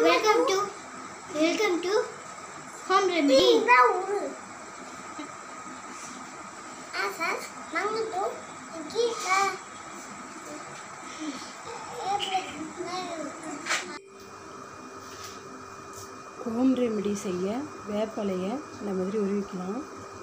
welcome to welcome to home remedy home remedy செய்ய வேப்பலையை இந்த மாதிரி உருவிக்கலாம்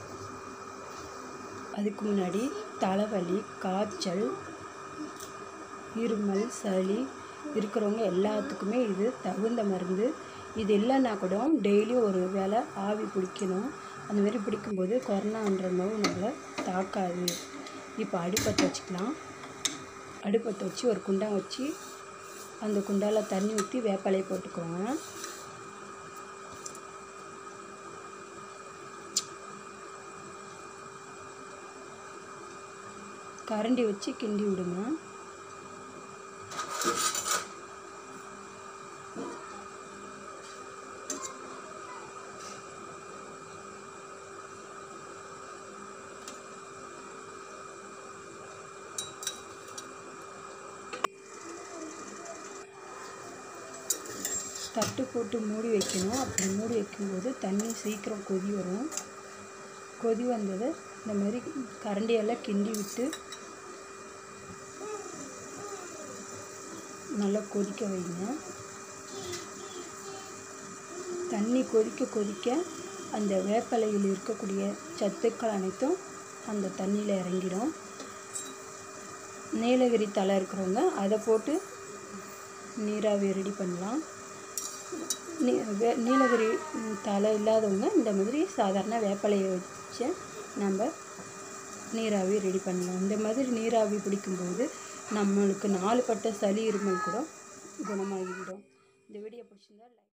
அதுக்கு முன்னாடி தலைவலி காய்ச்சல் இருமல் சளி இருக்கிறவங்க எல்லாத்துக்குமே இது தகுந்த மருந்து இது இல்லைன்னா கூட டெய்லியும் ஒரு வேளை ஆவி பிடிக்கணும் அந்த மாதிரி பிடிக்கும்போது கொரோனான்ற நோய் நம்மளை தாக்காது இப்போ அடுப்பத்தை வச்சுக்கலாம் அடுப்பத்தை வச்சு ஒரு குண்டான் வச்சு அந்த குண்டால தண்ணி ஊற்றி வேப்பலையை போட்டுக்கோங்க கரண்டி வச்சு கிண்டி விடுங்க தட்டு போட்டு மூடி வைக்கணும் அப்படி மூடி வைக்கும்போது தண்ணி சீக்கிரம் கொதி வரும் கொதி வந்ததை இந்த மாதிரி கரண்டியெல்லாம் கிண்டி விட்டு நல்லா கொதிக்க வைங்க தண்ணி கொதிக்க கொதிக்க அந்த வேப்பலையில் இருக்கக்கூடிய சத்துக்கள் அனைத்தும் அந்த தண்ணியில் இறங்கிடும் நீலகிரி தலை இருக்கிறவங்க அதை போட்டு நீராவி ரெடி பண்ணலாம் நீ வே நீலகிரி ம், தலை இல்லாதவங்க இந்த மாதிரி சாதாரண வேப்பலையை வச்சு நம்ம நீராவி ரெடி பண்ணலாம் இந்த மாதிரி நீராவி பிடிக்கும்போது நம்மளுக்கு நாலு பட்ட சளி இருமல் கூட குணமாகிவிடும் இந்த வீடியோ பிடிச்சிருந்தா like